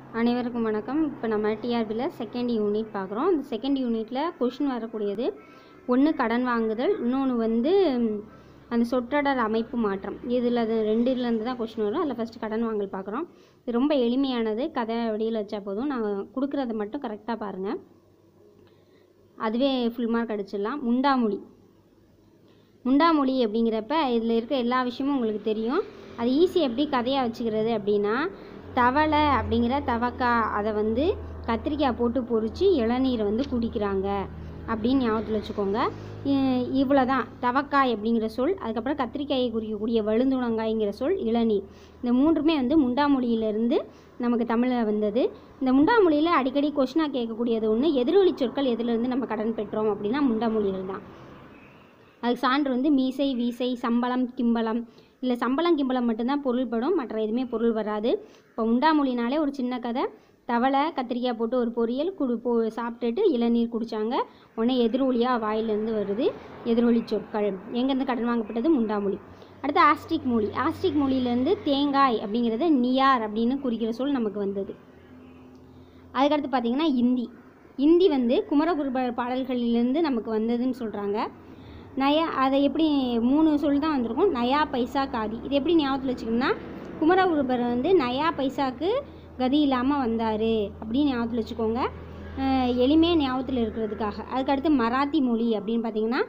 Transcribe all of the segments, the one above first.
அனைவருக்கும் வணக்கம் இப்போ நம்ம டிஆர்பியில் செகண்ட் யூனிட் பார்க்குறோம் இந்த செகண்ட் யூனிட்டில் கொஷின் வரக்கூடியது ஒன்று கடன் வாங்குதல் இன்னொன்று வந்து ம், அந்த சொற்றொடர் அமைப்பு மாற்றம் இதில் அது ரெண்டுலேருந்து தான் கொஷின் வரும் அதில் ஃபஸ்ட்டு கடன் வாங்கல் பார்க்குறோம் இது ரொம்ப எளிமையானது கதை வடிவில் வச்சா போதும் நான் கொடுக்குறத மட்டும் கரெக்டாக பாருங்கள் அதுவே ஃபுல் மார்க் அடிச்சிடலாம் முண்டாமொழி முண்டாமொழி அப்படிங்கிறப்ப இதில் இருக்க எல்லா விஷயமும் உங்களுக்கு தெரியும் அது ஈஸி எப்படி கதையாக வச்சுக்கிறது அப்படின்னா தவளை அப்படிங்கிற தவக்கா அதை வந்து கத்திரிக்காய் போட்டு பொரித்து இளநீரை வந்து குடிக்கிறாங்க அப்படின்னு ஞாபகத்தில் வச்சுக்கோங்க இவ்வளோ தான் தவக்காய் அப்படிங்கிற சொல் அதுக்கப்புறம் கத்திரிக்காயை குறிக்கக்கூடிய வழுந்துணங்காய்ங்கிற சொல் இளநீர் இந்த மூன்றுமே வந்து முண்டாமொழியிலிருந்து நமக்கு தமிழில் வந்தது இந்த முண்டாமொழியில் அடிக்கடி கொஷினாக கேட்கக்கூடியது ஒன்று எதிரொலி சொற்கள் எதுலேருந்து நம்ம கடன் பெற்றோம் அப்படின்னா முண்டாமொழியில் தான் அதுக்கு சான்று வந்து மீசை வீசை சம்பளம் கிம்பளம் இல்லை சம்பளம் கிம்பளம் மட்டும்தான் பொருள்படும் மற்ற எதுவுமே பொருள் வராது இப்போ உண்டாமொழினாலே ஒரு சின்ன கதை தவளை கத்திரிக்காய் போட்டு ஒரு பொரியல் குடு போ சாப்பிட்டுட்டு இளநீர் குடித்தாங்க உடனே எதிரொலியாக வாயிலிருந்து வருது எதிரொலி சொற்கள் எங்கேருந்து கடன் வாங்கப்பட்டது முண்டாமொழி அடுத்து ஆஸ்டிக் மொழி ஆஸ்டிக் மொழியிலேருந்து தேங்காய் அப்படிங்கிறது நியார் அப்படின்னு குறிக்கிற சொல் நமக்கு வந்தது அதுக்கடுத்து பார்த்திங்கன்னா இந்தி இந்தி வந்து குமரகுருபர் பாடல்களிலிருந்து நமக்கு வந்ததுன்னு சொல்கிறாங்க நயா அதை எப்படி மூணு சொல் தான் வந்திருக்கும் நயா பைசா காதி இது எப்படி ஞாபகத்தில் வச்சுக்கணும்னா குமரகுருபர் வந்து நயா பைசாக்கு கதி இல்லாமல் வந்தார் அப்படின்னு ஞாபகத்தில் வச்சுக்கோங்க அஹ் எளிமையாக ஞாபகத்தில் இருக்கிறதுக்காக அதுக்கடுத்து மராத்தி மொழி அப்படின்னு பார்த்தீங்கன்னா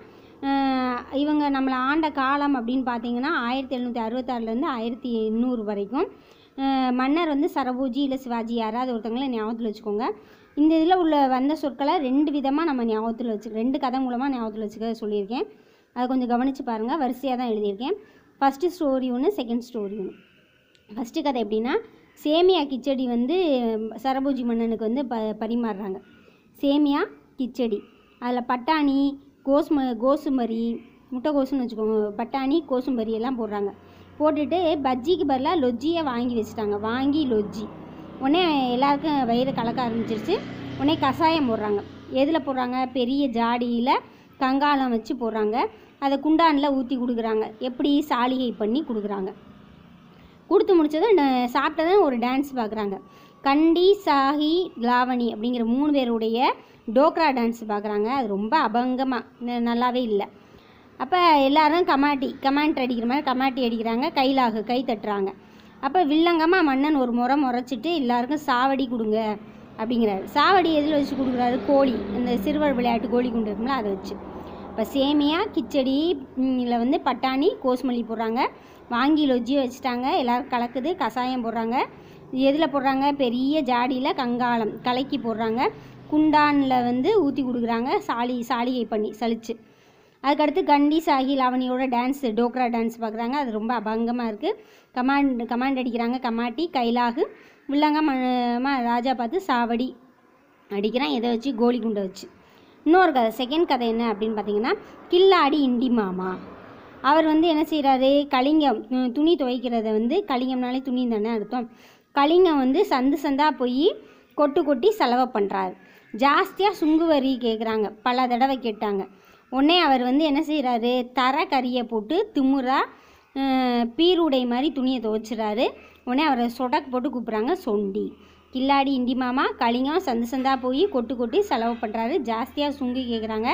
அஹ் இவங்க நம்மளை ஆண்ட காலம் அப்படின்னு பார்த்தீங்கன்னா ஆயிரத்தி எழுநூற்றி அறுபத்தாறுலேருந்து ஆயிரத்தி எண்ணூறு வரைக்கும் அஹ் மன்னர் வந்து சரபோஜி இல்லை சிவாஜி யாராவது ஒருத்தவங்கள ஞாபகத்தில் வச்சுக்கோங்க இந்த இதில் உள்ள வந்த சொற்களை ரெண்டு விதமாக நம்ம ஞாபகத்தில் வச்சு ரெண்டு கதை மூலமாக ஞாபகத்தில் வச்சுக்க சொல்லியிருக்கேன் அதை கொஞ்சம் கவனித்து பாருங்கள் வரிசையாக தான் எழுதியிருக்கேன் ஃபஸ்ட்டு ஸ்டோரி ஒன்று செகண்ட் ஸ்டோரி ஒன்று ஃபஸ்ட்டு கதை எப்படின்னா சேமியா கிச்சடி வந்து சரபோஜி மன்னனுக்கு வந்து ப பரிமாறுறாங்க சேமியா கிச்சடி அதில் பட்டாணி கோஸ்ம கோசுமரி முட்டைக்கோசுன்னு வச்சுக்கோங்க பட்டாணி கோசும்பரி எல்லாம் போடுறாங்க போட்டுட்டு பஜ்ஜிக்கு பதிலாக லொஜ்ஜியை வாங்கி வச்சுட்டாங்க வாங்கி லொஜ்ஜி உடனே எல்லாருக்கும் வயிறு கலக்க ஆரம்பிச்சிருச்சு உடனே கஷாயம் போடுறாங்க எதில் போடுறாங்க பெரிய ஜாடியில் கங்காளம் வச்சு போடுறாங்க அதை குண்டானில் ஊற்றி கொடுக்குறாங்க எப்படி சாலிகை பண்ணி கொடுக்குறாங்க கொடுத்து முடிச்சதும் ந- சாப்பிட்டதும் ஒரு டான்ஸ் பார்க்குறாங்க கண்டி சாஹி லாவணி அப்படிங்கிற மூணு பேருடைய டோக்ரா டான்ஸ் பார்க்குறாங்க அது ரொம்ப அபங்கமாக நல்லாவே இல்லை அப்போ எல்லாரும் கமாட்டி கமாண்ட் அடிக்கிற மாதிரி கமாட்டி அடிக்கிறாங்க கைலாகு கை தட்டுறாங்க அப்போ வில்லங்கமாக மன்னன் ஒரு முறை முறைச்சிட்டு எல்லாருக்கும் சாவடி கொடுங்க அப்படிங்கிறாரு சாவடி எதில் வச்சு கொடுக்குறாரு கோழி இந்த சிறுவர் விளையாட்டு கோழி குண்டு இருக்கும்ல அதை வச்சு இப்போ சேமியா கிச்சடி இதில் வந்து பட்டாணி கோஸ்மல்லி போடுறாங்க வாங்கி லொஜ்ஜியை வச்சுட்டாங்க எல்லோரும் கலக்குது கஷாயம் போடுறாங்க எதில் போடுறாங்க பெரிய ஜாடியில் கங்காளம் கலக்கி போடுறாங்க குண்டானில் வந்து ஊற்றி கொடுக்குறாங்க சாலி சாலிகை பண்ணி சலிச்சு அதுக்கடுத்து கண்டி சாகி லாவணியோட டான்ஸ் டோக்ரா டான்ஸ் பார்க்குறாங்க அது ரொம்ப அபங்கமாக இருக்குது கமாண்ட் கமாண்ட் அடிக்கிறாங்க கமாட்டி கைலாகு வில்லங்க ம ராஜா பார்த்து சாவடி அடிக்கிறான் எதை வச்சு கோலி குண்டை வச்சு இன்னொரு கதை செகண்ட் கதை என்ன அப்படின்னு பார்த்தீங்கன்னா கில்லாடி இண்டி மாமா அவர் வந்து என்ன செய்கிறாரு கலிங்கம் உம், துணி துவைக்கிறத வந்து கலிங்கம்னாலே துணி தானே அர்த்தம் கலிங்கம் வந்து சந்து சந்தாக போய் கொட்டு கொட்டி செலவு பண்ணுறாரு ஜாஸ்தியாக சுங்கு வரி கேட்குறாங்க பல தடவை கேட்டாங்க உடனே அவர் வந்து என்ன செய்கிறாரு தர கறியை போட்டு திமுறா அஹ், பீருடை மாதிரி துணியை துவைச்சிறாரு உடனே அவரை சொடக்கு போட்டு கூப்பிட்றாங்க சொண்டி கில்லாடி இண்டி மாமா கலிங்கம் சந்து சந்தா போய் கொட்டு கொட்டி செலவு பண்ணுறாரு ஜாஸ்தியாக சுங்கு கேட்குறாங்க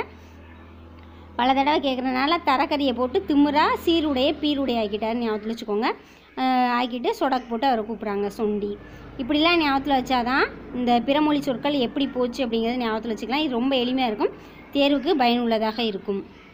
பல தடவை கேட்குறனால தரக்கறியை போட்டு திமுறா சீருடைய பீருடைய ஆக்கிட்டாருன்னு ஞாபகத்தில் வச்சுக்கோங்க அஹ் ஆக்கிட்டு சொடக்கு போட்டு அவரை கூப்பிட்றாங்க சொண்டி இப்படிலாம் ஞாபகத்தில் வச்சாதான் இந்த பிறமொழி சொற்கள் எப்படி போச்சு அப்படிங்கிறத ஞாபகத்தில் வச்சுக்கலாம் இது ரொம்ப எளிமையாக இருக்கும் தேர்வுக்கு பயனுள்ளதாக இருக்கும்